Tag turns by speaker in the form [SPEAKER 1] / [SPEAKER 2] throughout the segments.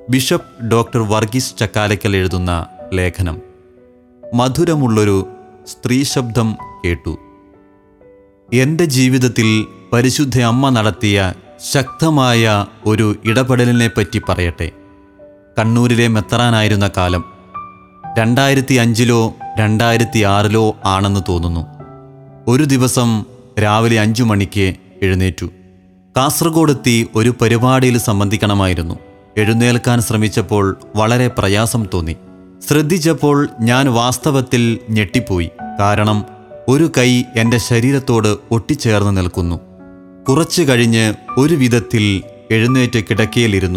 [SPEAKER 1] bishop doctor Varghese Chakkalakkal എഴുതുന്ന ലേഖനം മധുരമുള്ളൊരു സ്ത്രീ ശബ്ദം കേട്ടു എൻ്റെ ജീവിതത്തിൽ പരിശുദ്ധ അമ്മ നടത്തിയ ശക്തമായ ഒരു ഇടപെടലിനെ പറ്റി പറയട്ടെ കണ്ണൂരിലെ മെത്രാനായിരുന്ന കാലം രണ്ടായിരത്തി അഞ്ചിലോ രണ്ടായിരത്തി ആറിലോ ആണെന്ന് തോന്നുന്നു ഒരു ദിവസം രാവിലെ അഞ്ചു മണിക്ക് എഴുന്നേറ്റു കാസർഗോഡെത്തി ഒരു പരിപാടിയിൽ സംബന്ധിക്കണമായിരുന്നു എഴുന്നേൽക്കാൻ ശ്രമിച്ചപ്പോൾ വളരെ പ്രയാസം തോന്നി ശ്രദ്ധിച്ചപ്പോൾ ഞാൻ വാസ്തവത്തിൽ ഞെട്ടിപ്പോയി കാരണം ഒരു കൈ എൻ്റെ ശരീരത്തോട് ഒട്ടിച്ചേർന്ന് നിൽക്കുന്നു കുറച്ചു കഴിഞ്ഞ് ഒരു വിധത്തിൽ എഴുന്നേറ്റ് കിടക്കയിലിരുന്നു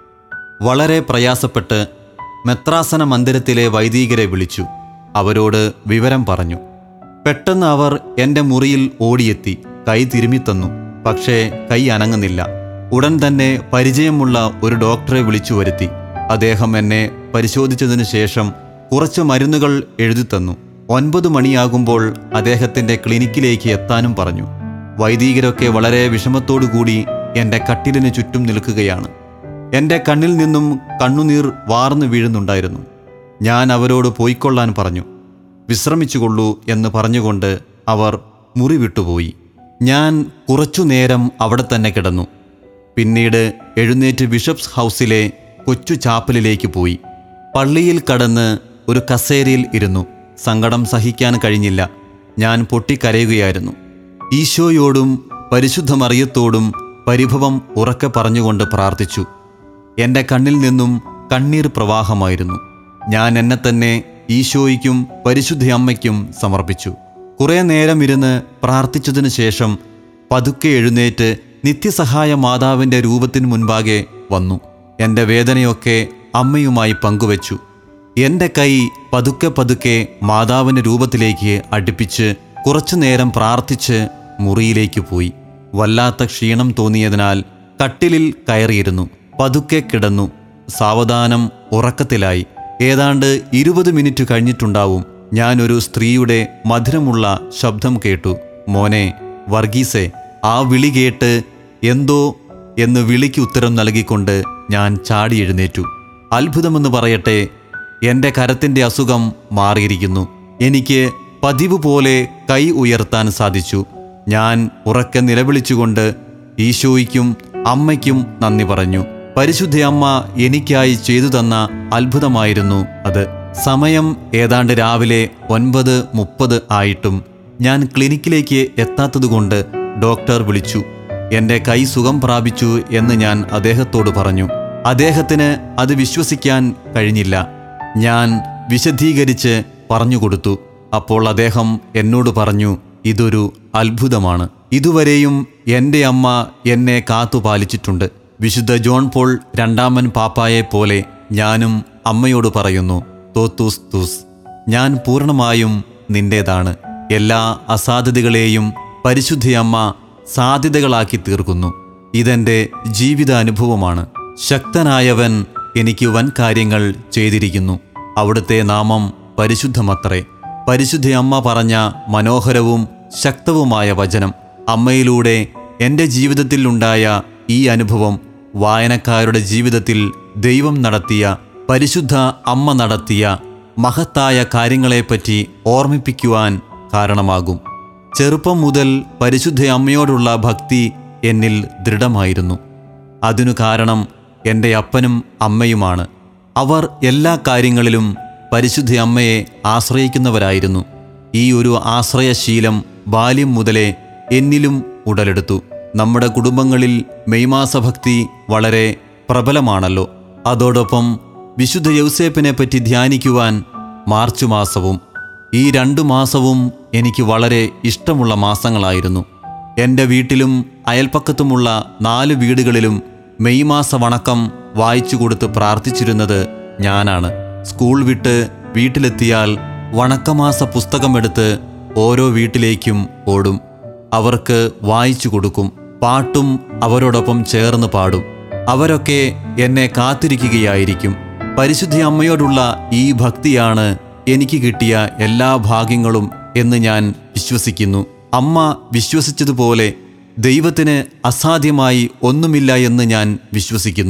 [SPEAKER 1] വളരെ പ്രയാസപ്പെട്ട് മെത്രാസന മന്ദിരത്തിലെ വൈദികരെ വിളിച്ചു അവരോട് വിവരം പറഞ്ഞു പെട്ടെന്ന് അവർ എൻ്റെ മുറിയിൽ ഓടിയെത്തി കൈ തിരുമിത്തന്നു പക്ഷേ കൈ അനങ്ങുന്നില്ല ഉടൻ തന്നെ പരിചയമുള്ള ഒരു ഡോക്ടറെ വിളിച്ചു വരുത്തി അദ്ദേഹം എന്നെ പരിശോധിച്ചതിനു ശേഷം കുറച്ച് മരുന്നുകൾ എഴുതിത്തന്നു ഒൻപത് മണിയാകുമ്പോൾ അദ്ദേഹത്തിൻ്റെ ക്ലിനിക്കിലേക്ക് എത്താനും പറഞ്ഞു വൈദികരൊക്കെ വളരെ വിഷമത്തോടുകൂടി എൻ്റെ കട്ടിലിന് ചുറ്റും നിൽക്കുകയാണ് എൻ്റെ കണ്ണിൽ നിന്നും കണ്ണുനീർ വാർന്നു വീഴുന്നുണ്ടായിരുന്നു ഞാൻ അവരോട് പോയിക്കൊള്ളാൻ പറഞ്ഞു വിശ്രമിച്ചുകൊള്ളൂ എന്ന് പറഞ്ഞുകൊണ്ട് അവർ മുറി വിട്ടുപോയി ഞാൻ കുറച്ചു നേരം അവിടെ തന്നെ കിടന്നു പിന്നീട് എഴുന്നേറ്റ് ബിഷപ്സ് ഹൗസിലെ കൊച്ചു ചാപ്പലിലേക്ക് പോയി പള്ളിയിൽ കടന്ന് ഒരു കസേരയിൽ ഇരുന്നു സങ്കടം സഹിക്കാൻ കഴിഞ്ഞില്ല ഞാൻ പൊട്ടിക്കരയുകയായിരുന്നു ഈശോയോടും പരിശുദ്ധ മറിയത്തോടും പരിഭവം ഉറക്കെ പറഞ്ഞുകൊണ്ട് പ്രാർത്ഥിച്ചു എൻ്റെ കണ്ണിൽ നിന്നും കണ്ണീർ പ്രവാഹമായിരുന്നു ഞാൻ എന്നെ തന്നെ ഈശോയ്ക്കും പരിശുദ്ധ അമ്മയ്ക്കും സമർപ്പിച്ചു കുറേ നേരം ഇരുന്ന് പ്രാർത്ഥിച്ചതിനു ശേഷം പതുക്കെ എഴുന്നേറ്റ് നിത്യസഹായ മാതാവിൻ്റെ രൂപത്തിനു മുൻപാകെ വന്നു എൻ്റെ വേദനയൊക്കെ അമ്മയുമായി പങ്കുവച്ചു എൻ്റെ കൈ പതുക്കെ പതുക്കെ മാതാവിൻ്റെ രൂപത്തിലേക്ക് അടുപ്പിച്ച് കുറച്ചു നേരം പ്രാർത്ഥിച്ച് മുറിയിലേക്ക് പോയി വല്ലാത്ത ക്ഷീണം തോന്നിയതിനാൽ കട്ടിലിൽ കയറിയിരുന്നു പതുക്കെ കിടന്നു സാവധാനം ഉറക്കത്തിലായി ഏതാണ്ട് ഇരുപത് മിനിറ്റ് കഴിഞ്ഞിട്ടുണ്ടാവും ഞാനൊരു സ്ത്രീയുടെ മധുരമുള്ള ശബ്ദം കേട്ടു മോനെ വർഗീസെ ആ വിളി കേട്ട് എന്തോ എന്ന് വിളിക്ക് ഉത്തരം നൽകിക്കൊണ്ട് ഞാൻ ചാടി എഴുന്നേറ്റു അത്ഭുതമെന്ന് പറയട്ടെ എൻ്റെ കരത്തിൻ്റെ അസുഖം മാറിയിരിക്കുന്നു എനിക്ക് പതിവ് പോലെ കൈ ഉയർത്താൻ സാധിച്ചു ഞാൻ ഉറക്കെ നിലവിളിച്ചുകൊണ്ട് ഈശോയ്ക്കും അമ്മയ്ക്കും നന്ദി പറഞ്ഞു പരിശുദ്ധ അമ്മ എനിക്കായി ചെയ്തു തന്ന അത്ഭുതമായിരുന്നു അത് സമയം ഏതാണ്ട് രാവിലെ ഒൻപത് മുപ്പത് ആയിട്ടും ഞാൻ ക്ലിനിക്കിലേക്ക് എത്താത്തതുകൊണ്ട് ഡോക്ടർ വിളിച്ചു എൻ്റെ കൈ സുഖം പ്രാപിച്ചു എന്ന് ഞാൻ അദ്ദേഹത്തോട് പറഞ്ഞു അദ്ദേഹത്തിന് അത് വിശ്വസിക്കാൻ കഴിഞ്ഞില്ല ഞാൻ വിശദീകരിച്ച് പറഞ്ഞുകൊടുത്തു അപ്പോൾ അദ്ദേഹം എന്നോട് പറഞ്ഞു ഇതൊരു അത്ഭുതമാണ് ഇതുവരെയും എൻ്റെ അമ്മ എന്നെ കാത്തുപാലിച്ചിട്ടുണ്ട് വിശുദ്ധ ജോൺ പോൾ രണ്ടാമൻ പാപ്പായെ പോലെ ഞാനും അമ്മയോട് പറയുന്നു തോത്തൂസ് തൂസ് ഞാൻ പൂർണ്ണമായും നിന്റേതാണ് എല്ലാ അസാധ്യതകളെയും പരിശുദ്ധയമ്മ സാധ്യതകളാക്കി തീർക്കുന്നു ഇതെൻ്റെ ജീവിതാനുഭവമാണ് ശക്തനായവൻ എനിക്ക് വൻ കാര്യങ്ങൾ ചെയ്തിരിക്കുന്നു അവിടുത്തെ നാമം പരിശുദ്ധമത്രേ പരിശുദ്ധ അമ്മ പറഞ്ഞ മനോഹരവും ശക്തവുമായ വചനം അമ്മയിലൂടെ എൻ്റെ ജീവിതത്തിൽ ഉണ്ടായ ഈ അനുഭവം വായനക്കാരുടെ ജീവിതത്തിൽ ദൈവം നടത്തിയ പരിശുദ്ധ അമ്മ നടത്തിയ മഹത്തായ കാര്യങ്ങളെപ്പറ്റി ഓർമ്മിപ്പിക്കുവാൻ കാരണമാകും ചെറുപ്പം മുതൽ പരിശുദ്ധ അമ്മയോടുള്ള ഭക്തി എന്നിൽ ദൃഢമായിരുന്നു അതിനു കാരണം എൻ്റെ അപ്പനും അമ്മയുമാണ് അവർ എല്ലാ കാര്യങ്ങളിലും പരിശുദ്ധ അമ്മയെ ആശ്രയിക്കുന്നവരായിരുന്നു ഈ ഒരു ആശ്രയശീലം ബാല്യം മുതലേ എന്നിലും ഉടലെടുത്തു നമ്മുടെ കുടുംബങ്ങളിൽ മെയ്മാസഭക്തി വളരെ പ്രബലമാണല്ലോ അതോടൊപ്പം വിശുദ്ധ യൗസേപ്പിനെ പറ്റി ധ്യാനിക്കുവാൻ മാർച്ച് മാസവും ഈ രണ്ടു മാസവും എനിക്ക് വളരെ ഇഷ്ടമുള്ള മാസങ്ങളായിരുന്നു എൻ്റെ വീട്ടിലും അയൽപ്പക്കത്തുമുള്ള നാല് വീടുകളിലും മെയ് മാസ വണക്കം വായിച്ചു കൊടുത്ത് പ്രാർത്ഥിച്ചിരുന്നത് ഞാനാണ് സ്കൂൾ വിട്ട് വീട്ടിലെത്തിയാൽ വണക്കമാസ പുസ്തകമെടുത്ത് ഓരോ വീട്ടിലേക്കും ഓടും അവർക്ക് വായിച്ചു കൊടുക്കും പാട്ടും അവരോടൊപ്പം ചേർന്ന് പാടും അവരൊക്കെ എന്നെ കാത്തിരിക്കുകയായിരിക്കും പരിശുദ്ധ അമ്മയോടുള്ള ഈ ഭക്തിയാണ് എനിക്ക് കിട്ടിയ എല്ലാ ഭാഗ്യങ്ങളും എന്ന് ഞാൻ വിശ്വസിക്കുന്നു അമ്മ വിശ്വസിച്ചതുപോലെ ദൈവത്തിന് അസാധ്യമായി ഒന്നുമില്ല എന്ന് ഞാൻ വിശ്വസിക്കുന്നു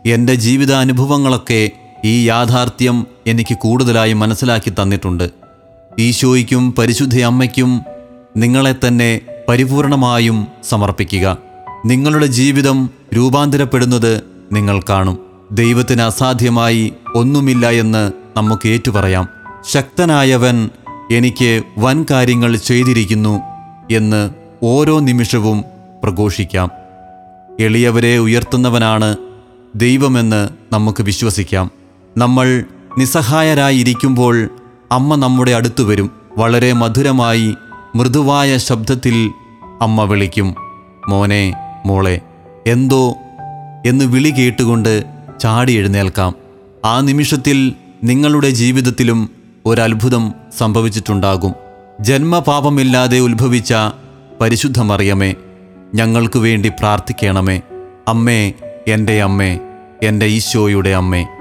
[SPEAKER 1] എൻ്റെ ജീവിതാനുഭവങ്ങളൊക്കെ ഈ യാഥാർത്ഥ്യം എനിക്ക് കൂടുതലായി മനസ്സിലാക്കി തന്നിട്ടുണ്ട് ഈശോയ്ക്കും പരിശുദ്ധ അമ്മയ്ക്കും നിങ്ങളെ തന്നെ പരിപൂർണമായും സമർപ്പിക്കുക നിങ്ങളുടെ ജീവിതം രൂപാന്തരപ്പെടുന്നത് നിങ്ങൾ കാണും ദൈവത്തിന് അസാധ്യമായി ഒന്നുമില്ല എന്ന് നമുക്ക് ഏറ്റുപറയാം ശക്തനായവൻ എനിക്ക് വൻ കാര്യങ്ങൾ ചെയ്തിരിക്കുന്നു എന്ന് ഓരോ നിമിഷവും പ്രഘോഷിക്കാം എളിയവരെ ഉയർത്തുന്നവനാണ് ദൈവമെന്ന് നമുക്ക് വിശ്വസിക്കാം നമ്മൾ നിസ്സഹായരായിരിക്കുമ്പോൾ അമ്മ നമ്മുടെ അടുത്തു വരും വളരെ മധുരമായി മൃദുവായ ശബ്ദത്തിൽ അമ്മ വിളിക്കും മോനെ മോളെ എന്തോ എന്ന് വിളി കേട്ടുകൊണ്ട് ചാടി എഴുന്നേൽക്കാം ആ നിമിഷത്തിൽ നിങ്ങളുടെ ജീവിതത്തിലും ഒരത്ഭുതം സംഭവിച്ചിട്ടുണ്ടാകും ജന്മപാപമില്ലാതെ ഉത്ഭവിച്ച പരിശുദ്ധ മറിയമേ ഞങ്ങൾക്ക് വേണ്ടി പ്രാർത്ഥിക്കണമേ അമ്മേ എൻ്റെ അമ്മേ എൻ്റെ ഈശോയുടെ അമ്മേ